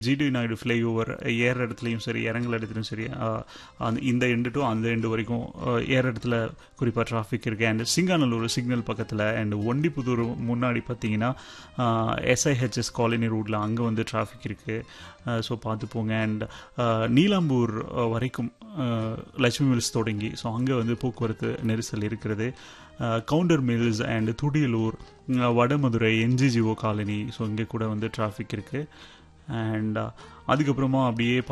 GT Naidu flyover ஏற இடத்துலையும் சரி இறங்குற இடத்துலையும் சரி அஹ், அந்த இந்த எண்டு டு அந்த எண்டு வரைக்கும் அஹ், ஏற இடத்துல குறிப்பாக டிராஃபிக் இருக்குது அண்ட் சிங்காநல்லூர் சிக்னல் பக்கத்தில் அண்ட் ஒண்டிப்புதூர் முன்னாடி பார்த்தீங்கன்னா எஸ்ஐஹெச்எஸ் காலனி ரோட்டில் அங்கே வந்து டிராஃபிக் இருக்குது ஸோ பார்த்து போங்க அண்ட் நீலாம்பூர் அஹ், வரைக்கும் அஹ், லட்சுமி மில்ஸ் தொடங்கி ஸோ அங்கே வந்து போக்குவரத்து நெரிசல் இருக்கிறது uh, Gounder mills and Thudiyalur uh, Vadamadurai NGGO colony so இங்கே கூட வந்து டிராஃபிக் இருக்குது அண்ட் அதுக்கப்புறமா அப்படியே